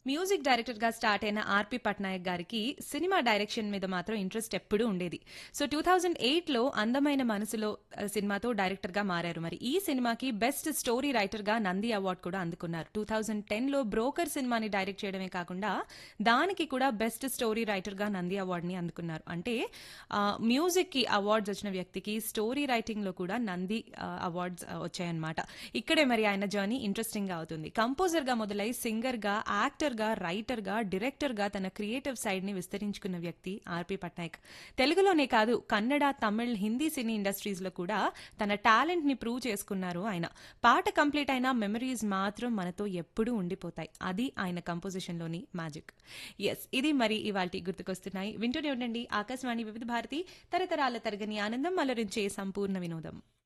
music director గా start అయిన ఆర్పి పట్నాయక్ గారికి సినిమా డైరెక్షన్ మీద మాత్రం ఇంట్రెస్ట్ ఎప్పుడూ ఉండేది సో టూ థౌజండ్ ఎయిట్ లో అందమైన మనసులో ఆ, సినిమాతో డైరెక్టర్ గా మారారు మరి ఈ సినిమాకి బెస్ట్ స్టోరీ రైటర్ గా నంది అవార్డు కూడా అందుకున్నారు టూ థౌజండ్ టెన్ లో బ్రోకర్ సినిమాని డైరెక్ట్ చేయడమే కాకుండా దానికి కూడా బెస్ట్ స్టోరీ రైటర్ గా నంది అవార్డుని అందుకున్నారు అంటే మ్యూజిక్ కి అవార్డ్స్ వచ్చిన వ్యక్తికి స్టోరీ రైటింగ్ లో కూడా నంది అవార్డ్స్ వచ్చాయన్నమాట ఇక్కడే మరి ఆయన జర్నీ ఇంట్రెస్టింగ్ గా అవుతుంది కంపోజర్ గా మొదలై సింగర్ గా యాక్టర్ గా రైటర్ గా డైరెక్టర్ గా తన క్రియేటివ్ సైడ్ ని విస్తరించుకున్న వ్యక్తి ఆర్పి పట్నాయక్ తెలుగులోనే కాదు కన్నడ తమిళ్ హిందీ సినీ ఇండస్ట్రీస్ లో కూడా తన టాలెంట్ ని ప్రూవ్ చేసుకున్నారు ఆయన పాట కంప్లీట్ అయిన మెమరీస్ మాత్రం మనతో ఎప్పుడూ ఉండిపోతాయి అది ఆయన కంపోజిషన్ లోని మ్యాజిక్ ఎస్ ఇది మరి ఇవాళ గుర్తుకొస్తున్నాయి వింటూనే ఉండండి ఆకాశవాణి వివిధ భారతి తరతరాల తరగని ఆనందం అలరించే సంపూర్ణ వినోదం